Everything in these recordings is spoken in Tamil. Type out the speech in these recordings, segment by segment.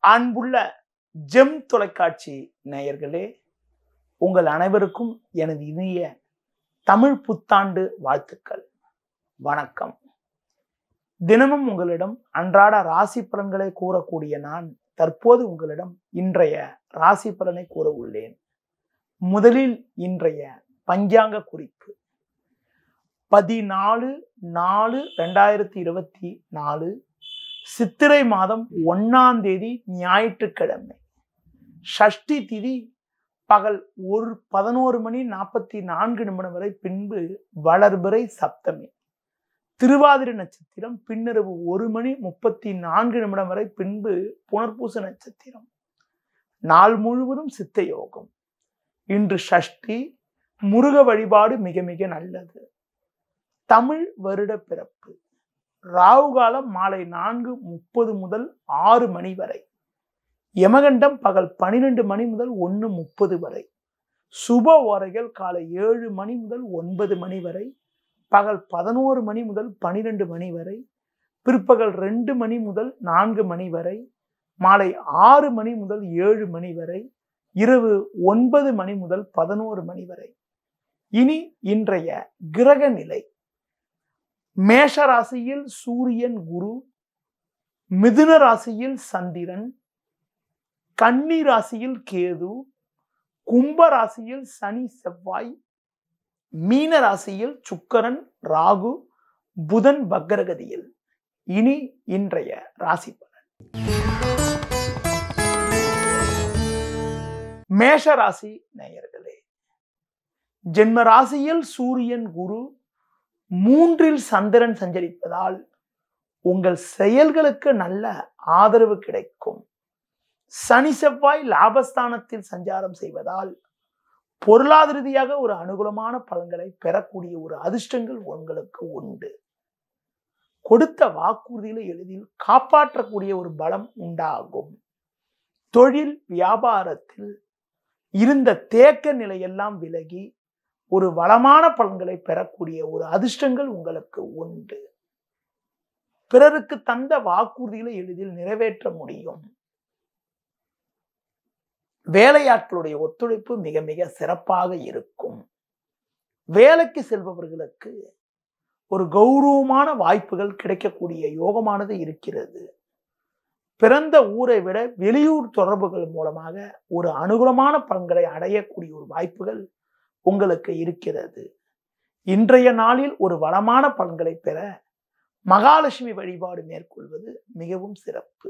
அன்புள்ள ஜெம் தொலைக்காட்சி நேயர்களே உங்கள் அனைவருக்கும் எனது இனிய தமிழ் புத்தாண்டு வாழ்த்துக்கள் வணக்கம் தினமும் உங்களிடம் அன்றாட ராசி பலன்களை கூறக்கூடிய நான் தற்போது உங்களிடம் இன்றைய ராசி பலனை கூற உள்ளேன் முதலில் இன்றைய பஞ்சாங்க குறிப்பு பதினாலு நாலு ரெண்டாயிரத்தி இருபத்தி நாலு சித்திரை மாதம் ஒன்னாம் தேதி ஞாயிற்றுக்கிழமை ஷஷ்டி திதி பகல் ஒரு பதினோரு மணி நாற்பத்தி நான்கு நிமிடம் வரை பின்பு வளர்பிறை சப்தமி திருவாதிரை நட்சத்திரம் பின்னிரவு ஒரு மணி முப்பத்தி நான்கு நிமிடம் வரை பின்பு புனர்பூச நட்சத்திரம் நாள் முழுவதும் சித்த யோகம் இன்று ஷஷ்டி முருக வழிபாடு மிக மிக நல்லது தமிழ் வருட பிறப்பு ராகு காலம் மாலை நான்கு முப்பது முதல் ஆறு மணி வரை யமகண்டம் பகல் பனிரெண்டு மணி முதல் ஒன்று முப்பது வரை சுப ஓரைகள் காலை ஏழு மணி முதல் ஒன்பது மணி வரை பகல் பதினோரு மணி முதல் பனிரெண்டு மணி வரை பிற்பகல் ரெண்டு மணி முதல் நான்கு மணி வரை மாலை ஆறு மணி முதல் ஏழு மணி வரை இரவு ஒன்பது மணி முதல் பதினோரு மணி வரை இனி இன்றைய கிரக நிலை மேஷ ராசியில் சூரியன் குரு மிதுன ராசியில் சந்திரன் கன்னி ராசியில் கேது கும்ப ராசியில் சனி செவ்வாய் மீன ராசியில் சுக்கரன் ராகு புதன் வக்கரகதியில் இனி இன்றைய ராசி பலன் மேஷ ராசி நேயர்களே ஜென்ம ராசியில் சூரியன் குரு மூன்றில் சந்திரன் சஞ்சரிப்பதால் உங்கள் செயல்களுக்கு நல்ல ஆதரவு கிடைக்கும் சனி செவ்வாய் லாபஸ்தானத்தில் சஞ்சாரம் செய்வதால் பொருளாதார ரீதியாக ஒரு அனுகூலமான பலன்களை பெறக்கூடிய ஒரு அதிர்ஷ்டங்கள் உங்களுக்கு உண்டு கொடுத்த வாக்குறுதியில எளிதில் காப்பாற்றக்கூடிய ஒரு பலம் உண்டாகும் தொழில் வியாபாரத்தில் இருந்த தேக்க நிலையெல்லாம் விலகி ஒரு வளமான பலன்களை பெறக்கூடிய ஒரு அதிர்ஷ்டங்கள் உங்களுக்கு உண்டு பிறருக்கு தந்த வாக்குறுதிகளை எளிதில் நிறைவேற்ற முடியும் வேலையாட்களுடைய ஒத்துழைப்பு மிக மிக சிறப்பாக இருக்கும் வேலைக்கு செல்பவர்களுக்கு ஒரு கௌரவமான வாய்ப்புகள் கிடைக்கக்கூடிய யோகமானது இருக்கிறது பிறந்த ஊரை விட வெளியூர் தொடர்புகள் மூலமாக ஒரு அனுகூலமான பலன்களை அடையக்கூடிய ஒரு வாய்ப்புகள் உங்களுக்கு இருக்கிறது இன்றைய நாளில் ஒரு வளமான பலன்களை பெற மகாலட்சுமி வழிபாடு மேற்கொள்வது மிகவும் சிறப்பு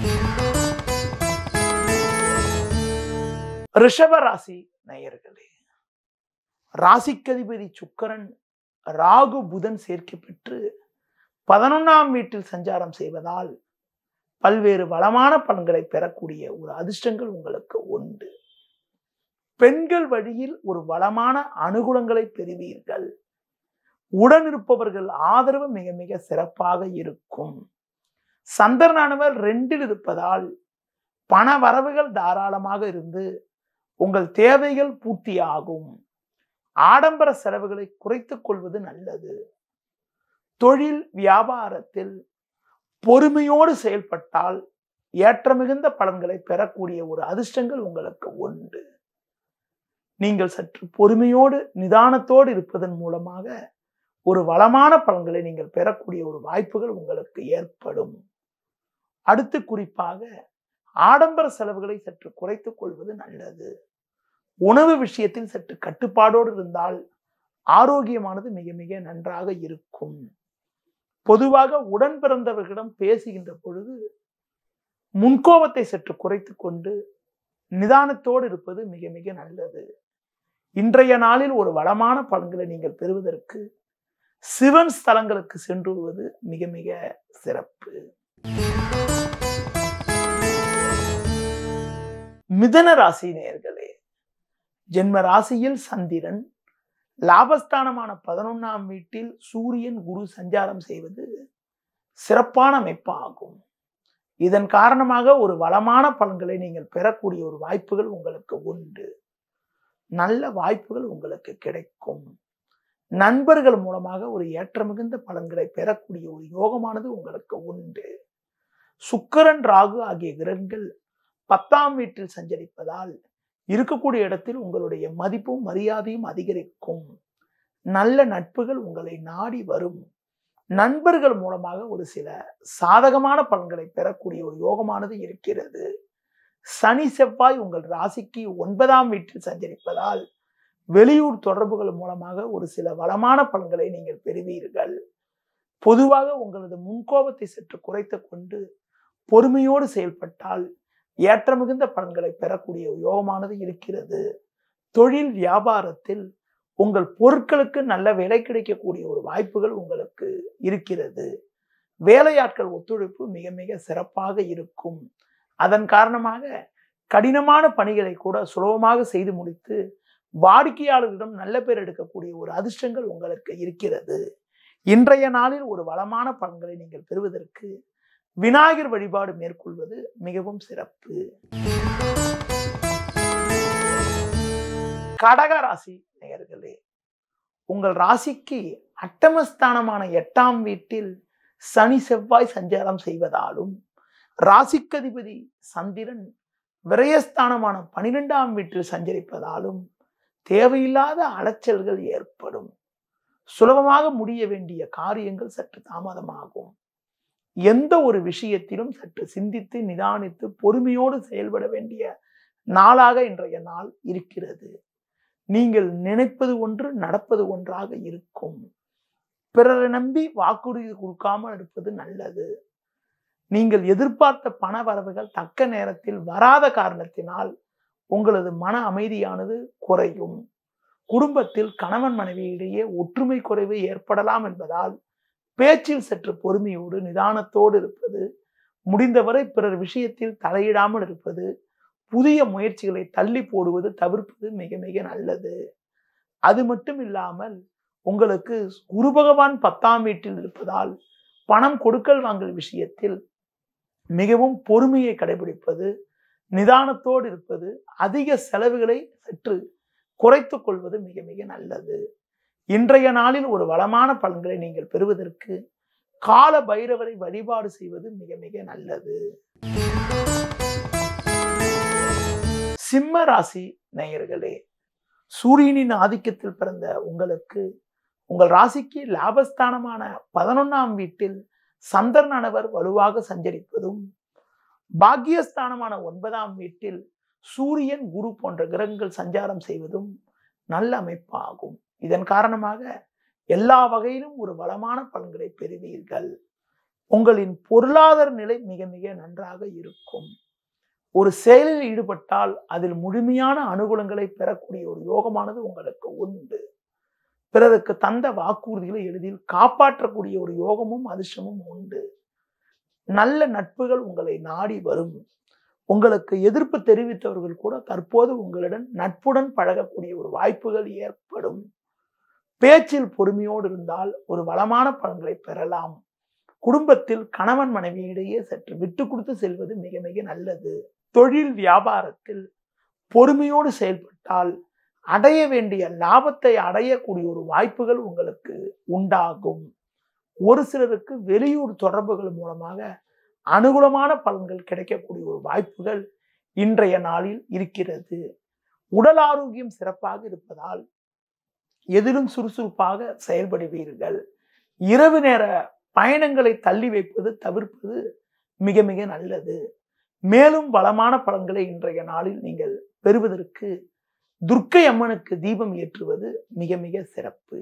ரிஷப ராசி நேயர்களே ராசிக்கதிபதி சுக்கரன் ராகு புதன் சேர்க்கை பெற்று பதினொன்னாம் வீட்டில் சஞ்சாரம் செய்வதால் பல்வேறு வளமான பலன்களை பெறக்கூடிய ஒரு அதிர்ஷ்டங்கள் உங்களுக்கு உண்டு பெண்கள் வழியில் ஒரு வளமான அனுகூலங்களை பெறுவீர்கள் உடன் இருப்பவர்கள் ஆதரவு மிக மிக சிறப்பாக இருக்கும் சந்திரனானவர் ரெண்டில் இருப்பதால் பண வரவுகள் தாராளமாக இருந்து உங்கள் தேவைகள் பூர்த்தியாகும் ஆடம்பர செலவுகளை குறைத்துக் கொள்வது நல்லது தொழில் வியாபாரத்தில் பொறுமையோடு செயல்பட்டால் ஏற்ற மிகுந்த பலன்களை பெறக்கூடிய ஒரு அதிர்ஷ்டங்கள் உங்களுக்கு உண்டு நீங்கள் சற்று பொறுமையோடு நிதானத்தோடு இருப்பதன் மூலமாக ஒரு வளமான பலன்களை நீங்கள் பெறக்கூடிய ஒரு வாய்ப்புகள் உங்களுக்கு ஏற்படும் அடுத்து குறிப்பாக ஆடம்பர செலவுகளை சற்று குறைத்துக் கொள்வது நல்லது உணவு விஷயத்தில் சற்று கட்டுப்பாடோடு இருந்தால் ஆரோக்கியமானது மிக மிக நன்றாக இருக்கும் பொதுவாக உடன் பிறந்தவர்களிடம் பேசுகின்ற பொழுது முன்கோபத்தை சற்று குறைத்து கொண்டு நிதானத்தோடு இருப்பது மிக மிக நல்லது இன்றைய நாளில் ஒரு வளமான பலன்களை நீங்கள் பெறுவதற்கு சிவன் ஸ்தலங்களுக்கு சென்று வருவது மிக மிக சிறப்பு மிதன ராசி நேயர்களே ஜென்ம ராசியில் சந்திரன் லாபஸ்தானமான பதினொன்னாம் வீட்டில் சூரியன் குரு சஞ்சாரம் செய்வது சிறப்பான அமைப்பாகும் இதன் காரணமாக ஒரு வளமான பலன்களை நீங்கள் பெறக்கூடிய ஒரு வாய்ப்புகள் உங்களுக்கு உண்டு நல்ல வாய்ப்புகள் உங்களுக்கு கிடைக்கும் நண்பர்கள் மூலமாக ஒரு ஏற்ற மிகுந்த பலன்களை பெறக்கூடிய ஒரு யோகமானது உங்களுக்கு உண்டு சுக்கரன் ராகு ஆகிய கிரகங்கள் பத்தாம் வீட்டில் சஞ்சரிப்பதால் இருக்கக்கூடிய இடத்தில் உங்களுடைய மதிப்பும் மரியாதையும் அதிகரிக்கும் நல்ல நட்புகள் உங்களை நாடி வரும் நண்பர்கள் மூலமாக ஒரு சில சாதகமான பலன்களை பெறக்கூடிய ஒரு யோகமானது இருக்கிறது சனி செவ்வாய் உங்கள் ராசிக்கு ஒன்பதாம் வீட்டில் சஞ்சரிப்பதால் வெளியூர் தொடர்புகள் மூலமாக ஒரு சில வளமான பலன்களை நீங்கள் பெறுவீர்கள் பொதுவாக உங்களது முன்கோபத்தை சற்று குறைத்து கொண்டு பொறுமையோடு செயல்பட்டால் ஏற்ற மிகுந்த பலன்களை பெறக்கூடிய யோகமானது இருக்கிறது தொழில் வியாபாரத்தில் உங்கள் பொருட்களுக்கு நல்ல விலை கிடைக்கக்கூடிய ஒரு வாய்ப்புகள் உங்களுக்கு இருக்கிறது வேலையாட்கள் ஒத்துழைப்பு மிக மிக சிறப்பாக இருக்கும் அதன் காரணமாக கடினமான பணிகளை கூட சுலபமாக செய்து முடித்து வாடிக்கையாளர்களிடம் நல்ல பேர் எடுக்கக்கூடிய ஒரு அதிர்ஷ்டங்கள் உங்களுக்கு இருக்கிறது இன்றைய நாளில் ஒரு வளமான பலன்களை நீங்கள் பெறுவதற்கு விநாயகர் வழிபாடு மேற்கொள்வது மிகவும் சிறப்பு கடக ராசி நேயர்களே உங்கள் ராசிக்கு அட்டமஸ்தானமான எட்டாம் வீட்டில் சனி செவ்வாய் சஞ்சாரம் செய்வதாலும் ராசிக்கதிபதி சந்திரன் விரயஸ்தானமான பனிரெண்டாம் வீட்டில் சஞ்சரிப்பதாலும் தேவையில்லாத அலைச்சல்கள் ஏற்படும் சுலபமாக முடிய வேண்டிய காரியங்கள் சற்று தாமதமாகும் எந்த ஒரு விஷயத்திலும் சற்று சிந்தித்து நிதானித்து பொறுமையோடு செயல்பட வேண்டிய நாளாக இன்றைய நாள் இருக்கிறது நீங்கள் நினைப்பது ஒன்று நடப்பது ஒன்றாக இருக்கும் பிறரை நம்பி வாக்குறுதி கொடுக்காமல் இருப்பது நல்லது நீங்கள் எதிர்பார்த்த பண வரவுகள் தக்க நேரத்தில் வராத காரணத்தினால் உங்களது மன அமைதியானது குறையும் குடும்பத்தில் கணவன் மனைவியிடையே ஒற்றுமை குறைவு ஏற்படலாம் என்பதால் பேச்சில் சற்று பொறுமையோடு நிதானத்தோடு இருப்பது முடிந்தவரை பிறர் விஷயத்தில் தலையிடாமல் இருப்பது புதிய முயற்சிகளை தள்ளி போடுவது தவிர்ப்பது மிக மிக நல்லது அது மட்டும் இல்லாமல் உங்களுக்கு குரு பகவான் பத்தாம் வீட்டில் இருப்பதால் பணம் கொடுக்கல் வாங்கல் விஷயத்தில் மிகவும் பொறுமையை கடைபிடிப்பது நிதானத்தோடு இருப்பது அதிக செலவுகளை சற்று குறைத்து கொள்வது மிக மிக நல்லது இன்றைய நாளில் ஒரு வளமான பலன்களை நீங்கள் பெறுவதற்கு கால பைரவரை வழிபாடு செய்வது மிக மிக நல்லது சிம்ம ராசி நேயர்களே சூரியனின் ஆதிக்கத்தில் பிறந்த உங்களுக்கு உங்கள் ராசிக்கு லாபஸ்தானமான பதினொன்னாம் வீட்டில் சந்திரனானவர் வலுவாக சஞ்சரிப்பதும் பாக்கியஸ்தானமான ஒன்பதாம் வீட்டில் சூரியன் குரு போன்ற கிரகங்கள் சஞ்சாரம் செய்வதும் நல்ல அமைப்பாகும் இதன் காரணமாக எல்லா வகையிலும் ஒரு வளமான பலன்களை பெறுவீர்கள் உங்களின் பொருளாதார நிலை மிக மிக நன்றாக இருக்கும் ஒரு செயலில் ஈடுபட்டால் அதில் முழுமையான அனுகூலங்களை பெறக்கூடிய ஒரு யோகமானது உங்களுக்கு உண்டு பிறருக்கு தந்த வாக்குறுதிகளை எளிதில் காப்பாற்றக்கூடிய ஒரு யோகமும் அதிர்ஷ்டமும் உண்டு நல்ல நட்புகள் உங்களை நாடி வரும் உங்களுக்கு எதிர்ப்பு தெரிவித்தவர்கள் கூட தற்போது உங்களுடன் நட்புடன் பழகக்கூடிய ஒரு வாய்ப்புகள் ஏற்படும் பேச்சில் பொறுமையோடு இருந்தால் ஒரு வளமான பலன்களை பெறலாம் குடும்பத்தில் கணவன் மனைவியிடையே சற்று விட்டு கொடுத்து செல்வது மிக மிக நல்லது தொழில் வியாபாரத்தில் பொறுமையோடு செயல்பட்டால் அடைய வேண்டிய லாபத்தை அடையக்கூடிய ஒரு வாய்ப்புகள் உங்களுக்கு உண்டாகும் ஒரு சிலருக்கு வெளியூர் தொடர்புகள் மூலமாக அனுகூலமான பலன்கள் கிடைக்கக்கூடிய ஒரு வாய்ப்புகள் இன்றைய நாளில் இருக்கிறது உடல் ஆரோக்கியம் சிறப்பாக இருப்பதால் எதிலும் சுறுசுறுப்பாக செயல்படுவீர்கள் இரவு நேர பயணங்களை தள்ளி வைப்பது தவிர்ப்பது மிக மிக நல்லது மேலும் வளமான பலன்களை இன்றைய நாளில் நீங்கள் பெறுவதற்கு துர்க்கை அம்மனுக்கு தீபம் ஏற்றுவது மிக மிக சிறப்பு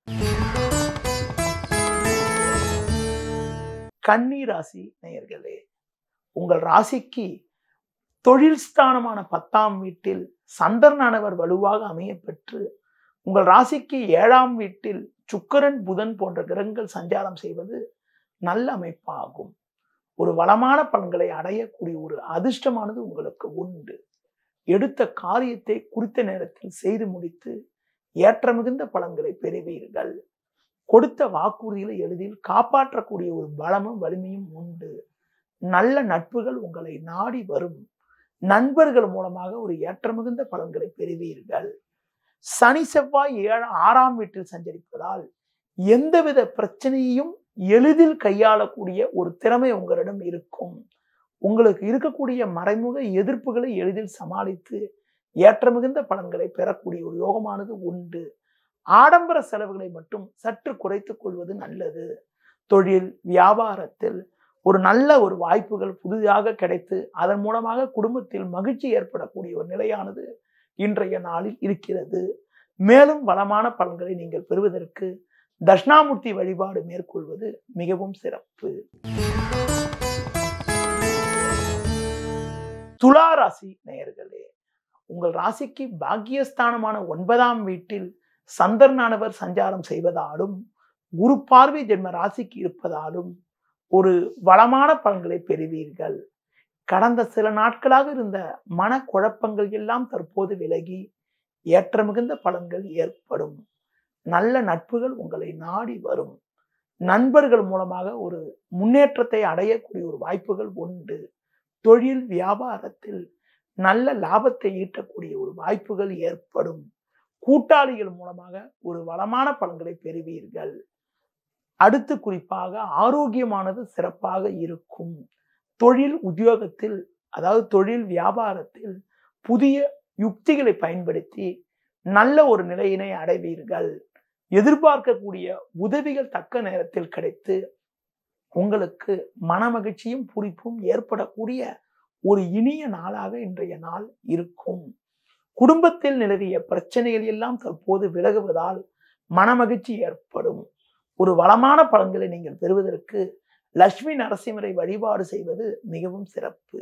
கன்னி ராசி நேயர்களே உங்கள் ராசிக்கு தொழில் ஸ்தானமான பத்தாம் வீட்டில் சந்திரனானவர் வலுவாக அமையப்பெற்று உங்கள் ராசிக்கு ஏழாம் வீட்டில் சுக்கரன் புதன் போன்ற கிரகங்கள் சஞ்சாரம் செய்வது நல்ல அமைப்பாகும் ஒரு வளமான பலன்களை அடையக்கூடிய ஒரு அதிர்ஷ்டமானது உங்களுக்கு உண்டு எடுத்த காரியத்தை குறித்த நேரத்தில் செய்து முடித்து ஏற்ற மிகுந்த பலன்களை பெறுவீர்கள் கொடுத்த வாக்குறுதிகளை எளிதில் காப்பாற்றக்கூடிய ஒரு பலமும் வலிமையும் உண்டு நல்ல நட்புகள் உங்களை நாடி வரும் நண்பர்கள் மூலமாக ஒரு ஏற்ற மிகுந்த பலன்களை பெறுவீர்கள் சனி செவ்வாய் ஏழு ஆறாம் வீட்டில் சஞ்சரிப்பதால் எந்தவித பிரச்சனையையும் எளிதில் கையாளக்கூடிய ஒரு திறமை உங்களிடம் இருக்கும் உங்களுக்கு இருக்கக்கூடிய மறைமுக எதிர்ப்புகளை எளிதில் சமாளித்து ஏற்ற மிகுந்த பலன்களை பெறக்கூடிய ஒரு யோகமானது உண்டு ஆடம்பர செலவுகளை மட்டும் சற்று குறைத்துக் கொள்வது நல்லது தொழில் வியாபாரத்தில் ஒரு நல்ல ஒரு வாய்ப்புகள் புதிதாக கிடைத்து அதன் மூலமாக குடும்பத்தில் மகிழ்ச்சி ஏற்படக்கூடிய ஒரு நிலையானது இன்றைய நாளில் இருக்கிறது மேலும் வளமான பலன்களை நீங்கள் பெறுவதற்கு தட்சிணாமூர்த்தி வழிபாடு மேற்கொள்வது மிகவும் சிறப்பு துலா ராசி நேயர்களே உங்கள் ராசிக்கு பாக்கியஸ்தானமான ஒன்பதாம் வீட்டில் சந்திரனானவர் சஞ்சாரம் செய்வதாலும் குரு பார்வை ஜென்ம ராசிக்கு இருப்பதாலும் ஒரு வளமான பலன்களை பெறுவீர்கள் கடந்த சில நாட்களாக இருந்த மன குழப்பங்கள் எல்லாம் தற்போது விலகி ஏற்ற மிகுந்த பலன்கள் ஏற்படும் நல்ல நட்புகள் உங்களை நாடி வரும் நண்பர்கள் மூலமாக ஒரு முன்னேற்றத்தை அடையக்கூடிய ஒரு வாய்ப்புகள் உண்டு தொழில் வியாபாரத்தில் நல்ல லாபத்தை ஈட்டக்கூடிய ஒரு வாய்ப்புகள் ஏற்படும் கூட்டாளிகள் மூலமாக ஒரு வளமான பலன்களை பெறுவீர்கள் அடுத்து குறிப்பாக ஆரோக்கியமானது சிறப்பாக இருக்கும் தொழில் உத்தியோகத்தில் அதாவது தொழில் வியாபாரத்தில் புதிய யுக்திகளை பயன்படுத்தி நல்ல ஒரு நிலையினை அடைவீர்கள் எதிர்பார்க்கக்கூடிய உதவிகள் தக்க நேரத்தில் கிடைத்து உங்களுக்கு மனமகிழ்ச்சியும் பூரிப்பும் ஏற்படக்கூடிய ஒரு இனிய நாளாக இன்றைய நாள் இருக்கும் குடும்பத்தில் நிலவிய பிரச்சனைகள் எல்லாம் தற்போது விலகுவதால் மனமகிழ்ச்சி ஏற்படும் ஒரு வளமான பலன்களை நீங்கள் பெறுவதற்கு லட்சுமி நரசிம்மரை வழிபாடு செய்வது மிகவும் சிறப்பு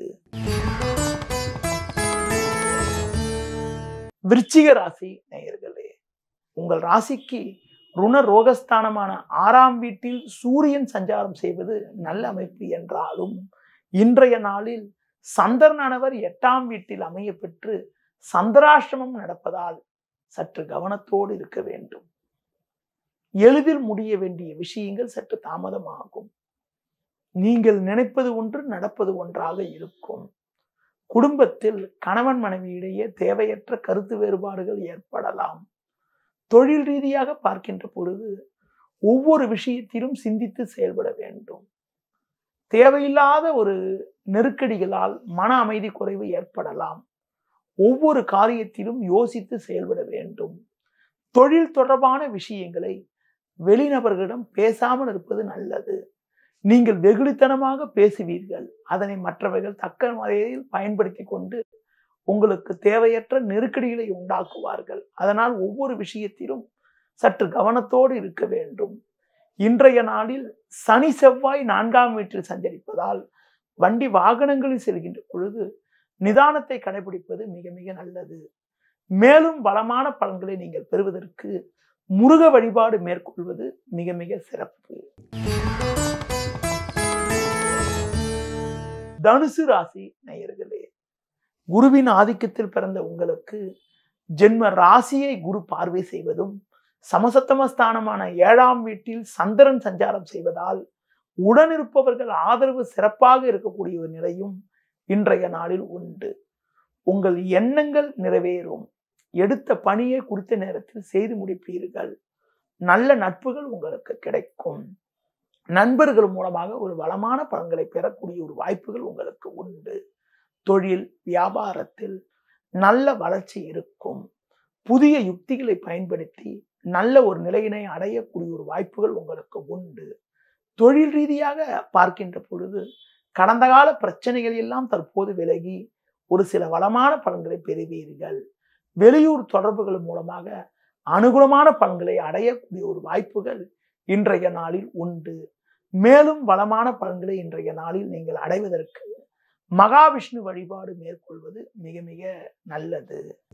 விருச்சிக ராசி நேயர்களே உங்கள் ராசிக்கு ருண ரோகஸ்தானமான ஆறாம் வீட்டில் சூரியன் சஞ்சாரம் செய்வது நல்ல அமைப்பு என்றாலும் இன்றைய நாளில் சந்திரனானவர் எட்டாம் வீட்டில் அமைய பெற்று சந்திராஷ்டிரமம் நடப்பதால் சற்று கவனத்தோடு இருக்க வேண்டும் எளிதில் முடிய வேண்டிய விஷயங்கள் சற்று தாமதமாகும் நீங்கள் நினைப்பது ஒன்று நடப்பது ஒன்றாக இருக்கும் குடும்பத்தில் கணவன் மனைவியிடையே தேவையற்ற கருத்து வேறுபாடுகள் ஏற்படலாம் தொழில் ரீதியாக பார்க்கின்ற பொழுது ஒவ்வொரு விஷயத்திலும் சிந்தித்து செயல்பட வேண்டும் தேவையில்லாத ஒரு நெருக்கடிகளால் மன அமைதி குறைவு ஏற்படலாம் ஒவ்வொரு காரியத்திலும் யோசித்து செயல்பட வேண்டும் தொழில் தொடர்பான விஷயங்களை வெளிநபர்களிடம் பேசாமல் இருப்பது நல்லது நீங்கள் வெகுளித்தனமாக பேசுவீர்கள் அதனை மற்றவர்கள் தக்க முறையில் பயன்படுத்தி கொண்டு உங்களுக்கு தேவையற்ற நெருக்கடிகளை உண்டாக்குவார்கள் அதனால் ஒவ்வொரு விஷயத்திலும் சற்று கவனத்தோடு இருக்க வேண்டும் இன்றைய நாளில் சனி செவ்வாய் நான்காம் வீட்டில் சஞ்சரிப்பதால் வண்டி வாகனங்களில் செல்கின்ற பொழுது நிதானத்தை கடைபிடிப்பது மிக மிக நல்லது மேலும் பலமான பலன்களை நீங்கள் பெறுவதற்கு முருக வழிபாடு மேற்கொள்வது மிக மிக சிறப்பு தனுசு ராசி நேயர்களே குருவின் ஆதிக்கத்தில் பிறந்த உங்களுக்கு ஜென்ம ராசியை குரு பார்வை செய்வதும் சமசத்தமஸ்தானமான ஏழாம் வீட்டில் சந்திரன் சஞ்சாரம் செய்வதால் உடனிருப்பவர்கள் ஆதரவு சிறப்பாக இருக்கக்கூடிய ஒரு நிலையும் இன்றைய நாளில் உண்டு உங்கள் எண்ணங்கள் நிறைவேறும் எடுத்த பணியை குறித்த நேரத்தில் செய்து முடிப்பீர்கள் நல்ல நட்புகள் உங்களுக்கு கிடைக்கும் நண்பர்கள் மூலமாக ஒரு வளமான பலன்களை பெறக்கூடிய ஒரு வாய்ப்புகள் உங்களுக்கு உண்டு தொழில் வியாபாரத்தில் நல்ல வளர்ச்சி இருக்கும் புதிய யுக்திகளை பயன்படுத்தி நல்ல ஒரு நிலையினை அடையக்கூடிய ஒரு வாய்ப்புகள் உங்களுக்கு உண்டு தொழில் ரீதியாக பார்க்கின்ற பொழுது கடந்த கால பிரச்சனைகள் எல்லாம் தற்போது விலகி ஒரு சில வளமான பலன்களை பெறுவீர்கள் வெளியூர் தொடர்புகள் மூலமாக அனுகூலமான பலன்களை அடையக்கூடிய ஒரு வாய்ப்புகள் இன்றைய நாளில் உண்டு மேலும் வளமான பலன்களை இன்றைய நாளில் நீங்கள் அடைவதற்கு மகாவிஷ்ணு வழிபாடு மேற்கொள்வது மிக மிக நல்லது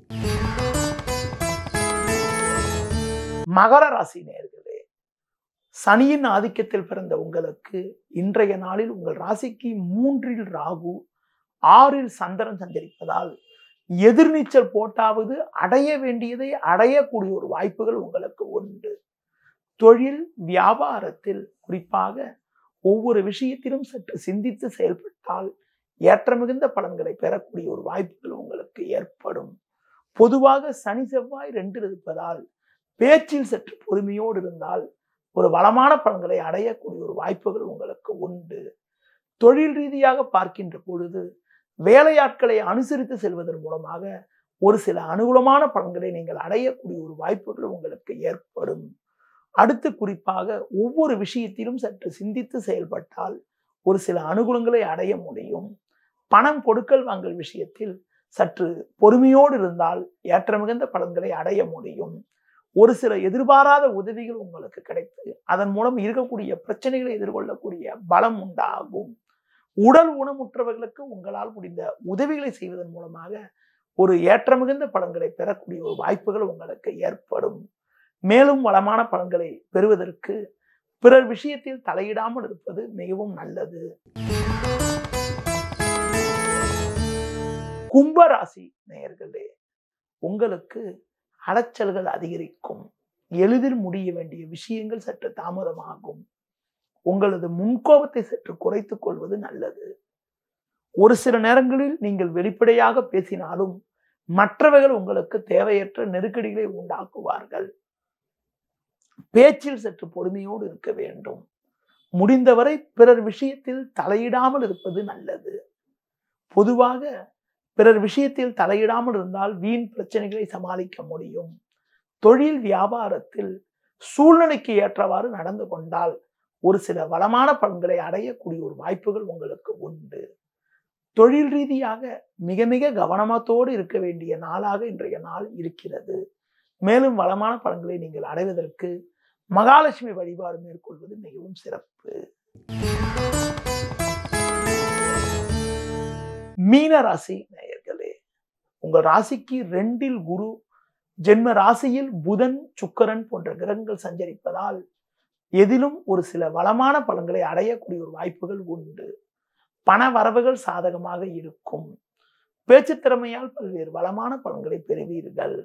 மகர ராசி நேர்களே சனியின் ஆதிக்கத்தில் பிறந்த உங்களுக்கு இன்றைய நாளில் உங்கள் ராசிக்கு மூன்றில் ராகு ஆறில் சந்திரன் சஞ்சரிப்பதால் எதிர்நீச்சல் போட்டாவது அடைய வேண்டியதை அடையக்கூடிய ஒரு வாய்ப்புகள் உங்களுக்கு உண்டு தொழில் வியாபாரத்தில் குறிப்பாக ஒவ்வொரு விஷயத்திலும் சற்று சிந்தித்து செயல்பட்டால் ஏற்ற மிகுந்த பலன்களை பெறக்கூடிய ஒரு வாய்ப்புகள் உங்களுக்கு ஏற்படும் பொதுவாக சனி செவ்வாய் ரெண்டில் இருப்பதால் பேச்சில் சற்று பொறுமையோடு இருந்தால் ஒரு வளமான பலன்களை அடையக்கூடிய ஒரு வாய்ப்புகள் உங்களுக்கு உண்டு தொழில் ரீதியாக பார்க்கின்ற பொழுது வேலையாட்களை அனுசரித்து செல்வதன் மூலமாக ஒரு சில அனுகூலமான பலன்களை நீங்கள் அடையக்கூடிய ஒரு வாய்ப்புகள் உங்களுக்கு ஏற்படும் அடுத்து குறிப்பாக ஒவ்வொரு விஷயத்திலும் சற்று சிந்தித்து செயல்பட்டால் ஒரு சில அனுகூலங்களை அடைய முடியும் பணம் கொடுக்கல் வாங்கல் விஷயத்தில் சற்று பொறுமையோடு இருந்தால் ஏற்ற மிகுந்த பலன்களை அடைய முடியும் ஒரு சில எதிர்பாராத உதவிகள் உங்களுக்கு கிடைத்து அதன் மூலம் இருக்கக்கூடிய பிரச்சனைகளை எதிர்கொள்ளக்கூடிய பலம் உண்டாகும் உடல் ஊனமுற்றவர்களுக்கு உங்களால் முடிந்த உதவிகளை செய்வதன் மூலமாக ஒரு ஏற்ற மிகுந்த பலன்களை பெறக்கூடிய ஒரு வாய்ப்புகள் உங்களுக்கு ஏற்படும் மேலும் வளமான பலன்களை பெறுவதற்கு பிறர் விஷயத்தில் தலையிடாமல் இருப்பது மிகவும் நல்லது கும்பராசி நேயர்களே உங்களுக்கு அலைச்சல்கள் அதிகரிக்கும் எளிதில் முடிய வேண்டிய விஷயங்கள் சற்று தாமதமாகும் உங்களது முன்கோபத்தை சற்று குறைத்துக் கொள்வது நல்லது ஒரு சில நேரங்களில் நீங்கள் வெளிப்படையாக பேசினாலும் மற்றவர்கள் உங்களுக்கு தேவையற்ற நெருக்கடிகளை உண்டாக்குவார்கள் பேச்சில் சற்று பொறுமையோடு இருக்க வேண்டும் முடிந்தவரை பிறர் விஷயத்தில் தலையிடாமல் இருப்பது நல்லது பொதுவாக பிறர் விஷயத்தில் தலையிடாமல் இருந்தால் வீண் பிரச்சனைகளை சமாளிக்க முடியும் தொழில் வியாபாரத்தில் சூழ்நிலைக்கு ஏற்றவாறு நடந்து கொண்டால் ஒரு சில வளமான பலன்களை அடையக்கூடிய ஒரு வாய்ப்புகள் உங்களுக்கு உண்டு தொழில் ரீதியாக மிக மிக கவனமத்தோடு இருக்க வேண்டிய நாளாக இன்றைய நாள் இருக்கிறது மேலும் வளமான பலன்களை நீங்கள் அடைவதற்கு மகாலட்சுமி வழிபாடு மேற்கொள்வது மிகவும் சிறப்பு மீன ராசி நேயர்களே உங்கள் ராசிக்கு ரெண்டில் குரு ஜென்ம ராசியில் புதன் சுக்கரன் போன்ற கிரகங்கள் சஞ்சரிப்பதால் எதிலும் ஒரு சில வளமான பலன்களை அடையக்கூடிய ஒரு வாய்ப்புகள் உண்டு பண வரவுகள் சாதகமாக இருக்கும் பேச்சு திறமையால் பல்வேறு வளமான பலன்களை பெறுவீர்கள்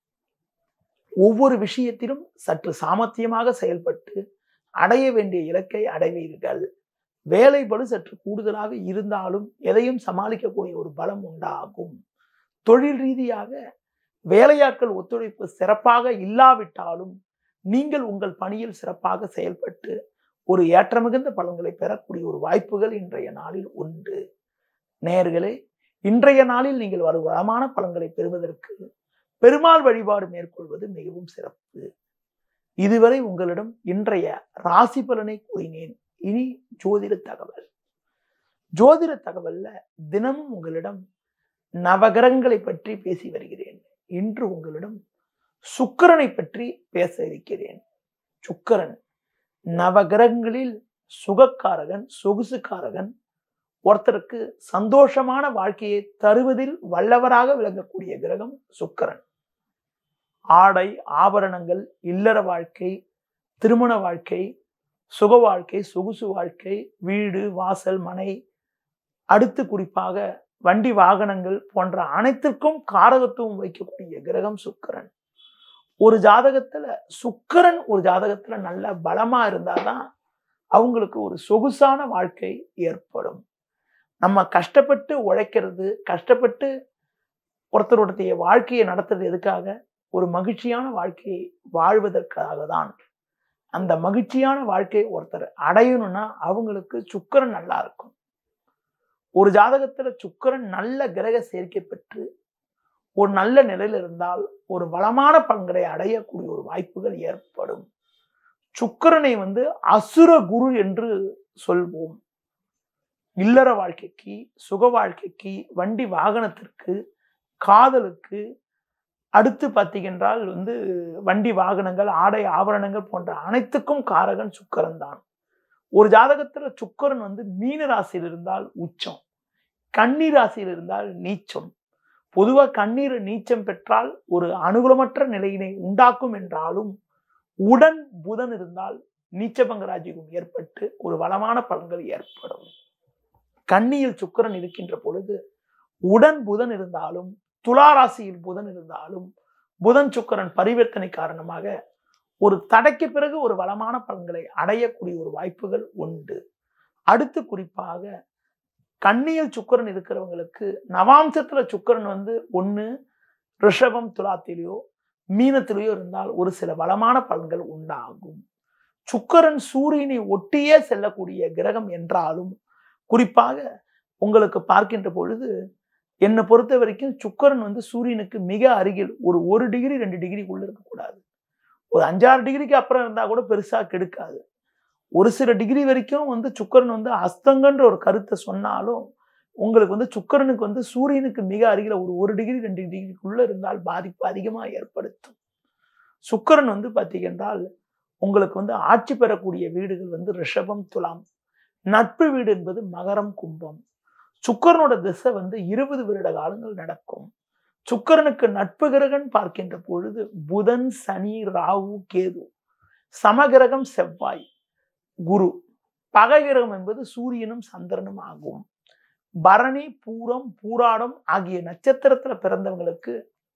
ஒவ்வொரு விஷயத்திலும் சற்று சாமர்த்தியமாக செயல்பட்டு அடைய வேண்டிய இலக்கை அடைவீர்கள் வேலை பளு சற்று கூடுதலாக இருந்தாலும் எதையும் சமாளிக்கக்கூடிய ஒரு பலம் உண்டாகும் தொழில் ரீதியாக வேலையாட்கள் ஒத்துழைப்பு சிறப்பாக இல்லாவிட்டாலும் நீங்கள் உங்கள் பணியில் சிறப்பாக செயல்பட்டு ஒரு ஏற்றமிகுந்த பலன்களை பெறக்கூடிய ஒரு வாய்ப்புகள் இன்றைய நாளில் உண்டு நேயர்களே இன்றைய நாளில் நீங்கள் வரும் வளமான பலன்களை பெறுவதற்கு பெருமாள் வழிபாடு மேற்கொள்வது மிகவும் சிறப்பு இதுவரை உங்களிடம் இன்றைய ராசி பலனை கூறினேன் இனி ஜோதிட தகவல் ஜோதிட தகவல்ல தினமும் உங்களிடம் நவகிரகங்களை பற்றி பேசி வருகிறேன் இன்று உங்களிடம் சுக்கிரனை பற்றி பேச இருக்கிறேன் சுக்கிரன் நவகிரகங்களில் சுகக்காரகன் சொகுசுக்காரகன் ஒருத்தருக்கு சந்தோஷமான வாழ்க்கையை தருவதில் வல்லவராக விளங்கக்கூடிய கிரகம் சுக்கிரன் ஆடை ஆபரணங்கள் இல்லற வாழ்க்கை திருமண வாழ்க்கை சுக வாழ்க்கை சொகுசு வாழ்க்கை வீடு வாசல் மனை அடுத்து குறிப்பாக வண்டி வாகனங்கள் போன்ற அனைத்திற்கும் காரகத்துவம் வைக்கக்கூடிய கிரகம் சுக்கிரன் ஒரு ஜாதகத்துல சுக்கிரன் ஒரு ஜாதகத்துல நல்ல பலமா இருந்தாதான் அவங்களுக்கு ஒரு சொகுசான வாழ்க்கை ஏற்படும் நம்ம கஷ்டப்பட்டு உழைக்கிறது கஷ்டப்பட்டு ஒருத்தருடைய வாழ்க்கையை நடத்துறது எதுக்காக ஒரு மகிழ்ச்சியான வாழ்க்கையை வாழ்வதற்காக தான் அந்த மகிழ்ச்சியான வாழ்க்கை ஒருத்தர் அடையணும்னா அவங்களுக்கு சுக்கரன் நல்லா இருக்கும் ஒரு ஜாதகத்துல சுக்கரன் நல்ல கிரக சேர்க்கை பெற்று ஒரு நல்ல நிலையில் இருந்தால் ஒரு வளமான பலன்களை அடையக்கூடிய ஒரு வாய்ப்புகள் ஏற்படும் சுக்கரனை வந்து அசுர குரு என்று சொல்வோம் இல்லற வாழ்க்கைக்கு சுக வாழ்க்கைக்கு வண்டி வாகனத்திற்கு காதலுக்கு அடுத்து பார்த்தீங்கன்றால் வந்து வண்டி வாகனங்கள் ஆடை ஆபரணங்கள் போன்ற அனைத்துக்கும் காரகன் சுக்கரன் தான் ஒரு ஜாதகத்துல சுக்கரன் வந்து மீன ராசியில் இருந்தால் உச்சம் கன்னி ராசியில் இருந்தால் நீச்சம் பொதுவா கண்ணீர் நீச்சம் பெற்றால் ஒரு அனுகூலமற்ற நிலையினை உண்டாக்கும் என்றாலும் உடன் புதன் இருந்தால் நீச்சபங்க ராஜ்யம் ஏற்பட்டு ஒரு வளமான பலன்கள் ஏற்படும் கன்னியில் சுக்கரன் இருக்கின்ற பொழுது உடன் புதன் இருந்தாலும் துலா ராசியில் புதன் இருந்தாலும் புதன் சுக்கரன் பரிவர்த்தனை காரணமாக ஒரு தடைக்கு பிறகு ஒரு வளமான பலன்களை அடையக்கூடிய ஒரு வாய்ப்புகள் உண்டு அடுத்து குறிப்பாக கண்ணியில் சுக்கரன் இருக்கிறவங்களுக்கு நவாம்சத்துல சுக்கரன் வந்து ஒன்று ரிஷபம் துலாத்திலேயோ மீனத்திலேயோ இருந்தால் ஒரு சில வளமான பலன்கள் உண்டாகும் சுக்கரன் சூரியனை ஒட்டியே செல்லக்கூடிய கிரகம் என்றாலும் குறிப்பாக உங்களுக்கு பார்க்கின்ற பொழுது என்னை பொறுத்த வரைக்கும் சுக்கரன் வந்து சூரியனுக்கு மிக அருகில் ஒரு ஒரு டிகிரி ரெண்டு டிகிரிக்குள்ள இருக்கக்கூடாது ஒரு அஞ்சாறு டிகிரிக்கு அப்புறம் இருந்தா கூட பெருசா கெடுக்காது ஒரு சில டிகிரி வரைக்கும் வந்து சுக்கரன் வந்து அஸ்தங்கன்ற ஒரு கருத்தை சொன்னாலும் உங்களுக்கு வந்து சுக்கரனுக்கு வந்து சூரியனுக்கு மிக அருகில் ஒரு ஒரு டிகிரி ரெண்டு டிகிரிக்குள்ள இருந்தால் பாதிப்பு அதிகமாக ஏற்படுத்தும் சுக்கரன் வந்து பார்த்தீங்கன்றால் உங்களுக்கு வந்து ஆட்சி பெறக்கூடிய வீடுகள் வந்து ரிஷபம் துலாம் நட்பு வீடு என்பது மகரம் கும்பம் சுக்கரனோட திசை வந்து இருபது வருட காலங்கள் நடக்கும் சுக்கரனுக்கு நட்பு கிரகன் பார்க்கின்ற பொழுது புதன் சனி ராகு கேது சமகிரகம் செவ்வாய் குரு பகைகிரகம் என்பது சூரியனும் சந்திரனும் ஆகும் பரணி பூரம் பூராடம் ஆகிய நட்சத்திரத்துல பிறந்தவங்களுக்கு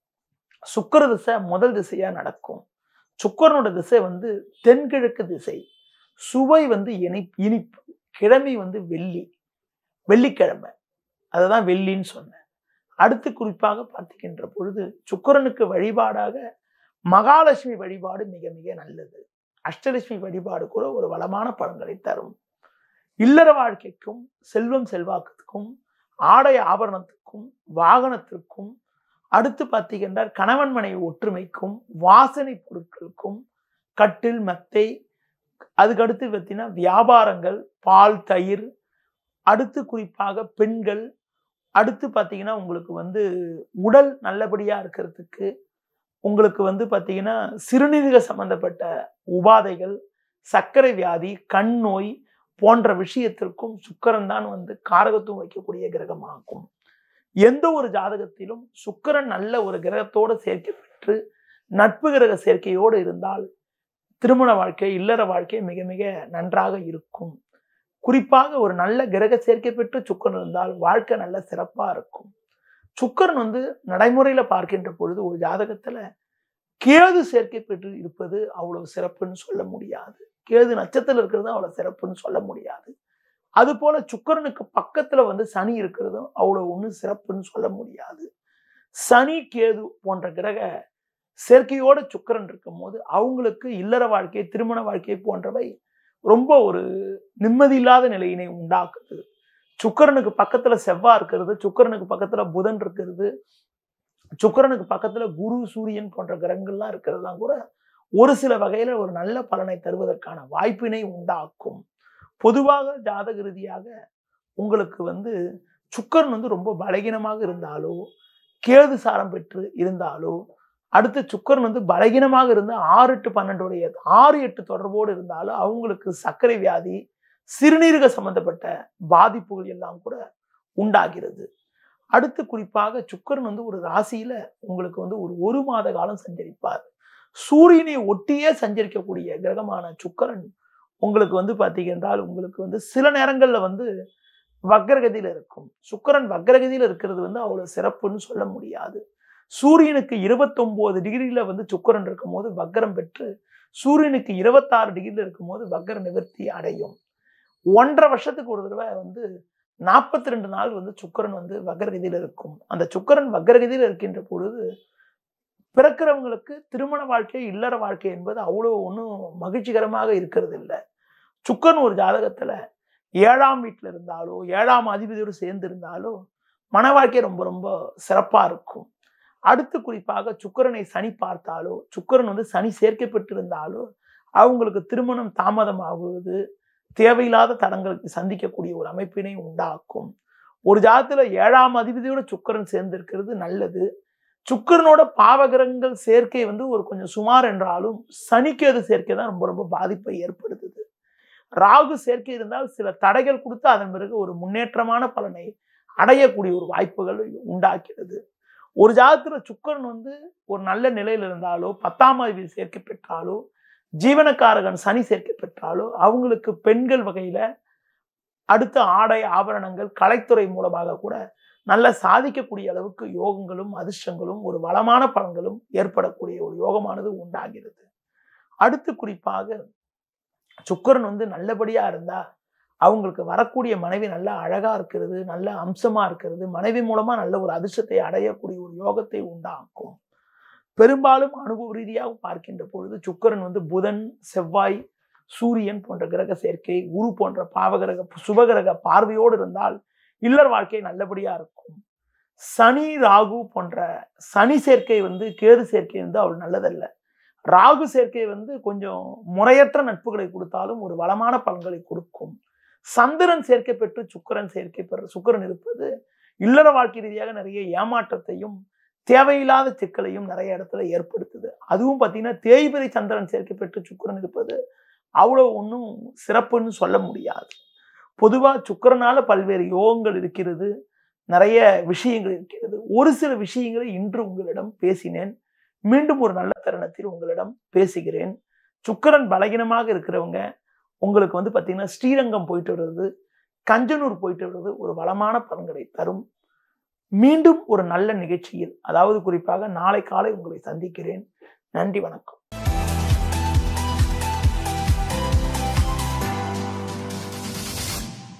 சுக்கர திசை முதல் திசையா நடக்கும் சுக்கரனோட திசை வந்து தென்கிழக்கு திசை சுவை வந்து இனி இனிப்பு கிழமை வந்து வெள்ளி வெள்ளிக்கிழமை அதுதான் வெள்ளின்னு சொன்னேன் அடுத்து குறிப்பாக பார்த்துக்கின்ற பொழுது சுக்கரனுக்கு வழிபாடாக மகாலட்சுமி வழிபாடு மிக மிக நல்லது அஷ்டலட்சுமி வழிபாடு கூட ஒரு வளமான பலன்களை தரும் இல்லற வாழ்க்கைக்கும் செல்வம் செல்வாக்கத்துக்கும் ஆடை ஆபரணத்துக்கும் வாகனத்திற்கும் அடுத்து பார்த்தீங்கன்றால் கணவன் மனைவி ஒற்றுமைக்கும் வாசனை பொருட்களுக்கும் கட்டில் மெத்தை அதுக்கடுத்து பார்த்தீங்கன்னா வியாபாரங்கள் பால் தயிர் அடுத்து குறிப்பாக பெண்கள் அடுத்து பார்த்தீங்கன்னா உங்களுக்கு வந்து உடல் நல்லபடியா இருக்கிறதுக்கு உங்களுக்கு வந்து பார்த்தீங்கன்னா சிறுநீரக சம்பந்தப்பட்ட உபாதைகள் சர்க்கரை வியாதி கண் நோய் போன்ற விஷயத்திற்கும் சுக்கரன் தான் வந்து காரகத்துவம் வைக்கக்கூடிய கிரகமாகும் எந்த ஒரு ஜாதகத்திலும் சுக்கரன் நல்ல ஒரு கிரகத்தோடு சேர்க்கப்பெற்று நட்பு கிரக சேர்க்கையோடு இருந்தால் திருமண வாழ்க்கை இல்லற வாழ்க்கை மிக மிக நன்றாக இருக்கும் குறிப்பாக ஒரு நல்ல கிரக சேர்க்கை பெற்று சுக்கரன் இருந்தால் வாழ்க்கை நல்ல சிறப்பா இருக்கும் சுக்கரன் வந்து நடைமுறையில பார்க்கின்ற பொழுது ஒரு ஜாதகத்துல கேது சேர்க்கை பெற்று இருப்பது அவ்வளவு சிறப்புன்னு சொல்ல முடியாது கேது நட்சத்திரம் இருக்கிறது அவ்வளவு சிறப்புன்னு சொல்ல முடியாது அது போல சுக்கரனுக்கு பக்கத்துல வந்து சனி இருக்கிறதும் அவ்வளவு ஒன்றும் சிறப்புன்னு சொல்ல முடியாது சனி கேது போன்ற கிரக சேர்க்கையோட சுக்கரன் இருக்கும் போது அவங்களுக்கு இல்லற வாழ்க்கை திருமண வாழ்க்கை போன்றவை ரொம்ப ஒரு நிம்மதி இல்லாத நிலையினை உண்டாக்குது சுக்கரனுக்கு பக்கத்துல செவ்வா இருக்கிறது சுக்கரனுக்கு பக்கத்துல புதன் இருக்கிறது சுக்கரனுக்கு பக்கத்துல குரு சூரியன் போன்ற கிரகங்கள்லாம் இருக்கிறதுலாம் கூட ஒரு சில வகையில ஒரு நல்ல பலனை தருவதற்கான வாய்ப்பினை உண்டாக்கும் பொதுவாக ஜாதக ரீதியாக உங்களுக்கு வந்து சுக்கரன் வந்து ரொம்ப பலகீனமாக இருந்தாலோ கேது சாரம் பெற்று இருந்தாலோ அடுத்து சுக்கரன் வந்து பலகீனமாக இருந்து ஆறு எட்டு பன்னெண்டுடைய ஆறு எட்டு தொடர்போடு இருந்தாலும் அவங்களுக்கு சர்க்கரை வியாதி சிறுநீரக சம்பந்தப்பட்ட பாதிப்புகள் எல்லாம் கூட உண்டாகிறது அடுத்து குறிப்பாக சுக்கரன் வந்து ஒரு ராசியில உங்களுக்கு வந்து ஒரு ஒரு மாத காலம் சஞ்சரிப்பார் சூரியனை ஒட்டியே சஞ்சரிக்கக்கூடிய கிரகமான சுக்கரன் உங்களுக்கு வந்து பார்த்தீங்கன்றால் உங்களுக்கு வந்து சில நேரங்கள்ல வந்து வக்ரகதியில இருக்கும் சுக்கரன் வக்ரகதியில இருக்கிறது வந்து அவ்வளவு சிறப்புன்னு சொல்ல முடியாது சூரியனுக்கு இருபத்தொன்பது டிகிரியில வந்து சுக்கரன் இருக்கும் போது வக்ரம் பெற்று சூரியனுக்கு இருபத்தாறு டிகிரியில இருக்கும் போது வக்ர நிவர்த்தி அடையும் ஒன்றரை வருஷத்துக்கு ஒரு தடவை வந்து நாற்பத்தி ரெண்டு நாள் வந்து சுக்கரன் வந்து வக்ரகதியில இருக்கும் அந்த சுக்கரன் வக்ரகதியில இருக்கின்ற பொழுது பிறக்கிறவங்களுக்கு திருமண வாழ்க்கை இல்லற வாழ்க்கை என்பது அவ்வளோ ஒன்றும் மகிழ்ச்சிகரமாக இருக்கிறது இல்லை சுக்கரன் ஒரு ஜாதகத்துல ஏழாம் வீட்டில் இருந்தாலோ ஏழாம் அதிபதியோடு சேர்ந்து இருந்தாலோ மன வாழ்க்கை ரொம்ப ரொம்ப சிறப்பா இருக்கும் அடுத்து குறிப்பாக சுக்கரனை சனி பார்த்தாலோ சுக்கரன் வந்து சனி சேர்க்கப்பட்டிருந்தாலோ அவங்களுக்கு திருமணம் தாமதமாகுவது தேவையில்லாத தடங்களுக்கு சந்திக்கக்கூடிய ஒரு அமைப்பினை உண்டாக்கும் ஒரு ஜாதத்துல ஏழாம் அதிபதியோட சுக்கரன் சேர்ந்திருக்கிறது நல்லது சுக்கரனோட பாவகிரகங்கள் சேர்க்கை வந்து ஒரு கொஞ்சம் சுமார் என்றாலும் சனிக்கேது சேர்க்கை தான் ரொம்ப ரொம்ப பாதிப்பை ஏற்படுத்துது ராகு சேர்க்கை இருந்தால் சில தடைகள் கொடுத்து அதன் பிறகு ஒரு முன்னேற்றமான பலனை அடையக்கூடிய ஒரு வாய்ப்புகள் உண்டாக்கிறது ஒரு ஜாதத்துல சுக்கரன் வந்து ஒரு நல்ல நிலையில் இருந்தாலோ பத்தாம் அதிபதி சேர்க்கை பெற்றாலோ ஜீவனக்காரகன் சனி சேர்க்கை பெற்றாலோ அவங்களுக்கு பெண்கள் வகையில அடுத்த ஆடை ஆபரணங்கள் கலைத்துறை மூலமாக கூட நல்ல சாதிக்கக்கூடிய அளவுக்கு யோகங்களும் அதிர்ஷ்டங்களும் ஒரு வளமான பலன்களும் ஏற்படக்கூடிய ஒரு யோகமானது உண்டாகிறது அடுத்து குறிப்பாக சுக்கரன் வந்து நல்லபடியா இருந்தா அவங்களுக்கு வரக்கூடிய மனைவி நல்லா அழகா இருக்கிறது நல்ல அம்சமா இருக்கிறது மனைவி மூலமா நல்ல ஒரு அதிர்ஷ்டத்தை அடையக்கூடிய ஒரு யோகத்தை உண்டாக்கும் பெரும்பாலும் அனுபவ ரீதியாக பார்க்கின்ற பொழுது சுக்கரன் வந்து புதன் செவ்வாய் சூரியன் போன்ற கிரக சேர்க்கை குரு போன்ற பாவகிரக சுபகிரக பார்வையோடு இருந்தால் இல்லற வாழ்க்கை நல்லபடியா இருக்கும் சனி ராகு போன்ற சனி சேர்க்கை வந்து கேது சேர்க்கை வந்து அவள் நல்லதல்ல ராகு சேர்க்கை வந்து கொஞ்சம் முறையற்ற நட்புகளை கொடுத்தாலும் ஒரு வளமான பலன்களை கொடுக்கும் சந்திரன் சேர்க்கை பெற்று சுக்கிரன் சேர்க்கை பெற சுக்கிரன் இருப்பது இல்லற வாழ்க்கை ரீதியாக நிறைய ஏமாற்றத்தையும் தேவையில்லாத சிக்கலையும் நிறைய இடத்துல ஏற்படுத்துது அதுவும் பார்த்தீங்கன்னா தேய்பிரை சந்திரன் சேர்க்கை பெற்று சுக்கிரன் இருப்பது அவ்வளோ ஒன்றும் சிறப்புன்னு சொல்ல முடியாது பொதுவாக சுக்கிரனால பல்வேறு யோகங்கள் இருக்கிறது நிறைய விஷயங்கள் இருக்கிறது ஒரு சில விஷயங்களை இன்று உங்களிடம் பேசினேன் மீண்டும் ஒரு நல்ல தருணத்தில் உங்களிடம் பேசுகிறேன் சுக்கிரன் பலகீனமாக இருக்கிறவங்க உங்களுக்கு வந்து பார்த்தீங்கன்னா ஸ்ரீரங்கம் போயிட்டு வர்றது கஞ்சனூர் போயிட்டு வர்றது ஒரு வளமான பலன்களை தரும் மீண்டும் ஒரு நல்ல நிகழ்ச்சியில் அதாவது குறிப்பாக நாளை காலை உங்களை சந்திக்கிறேன் நன்றி வணக்கம்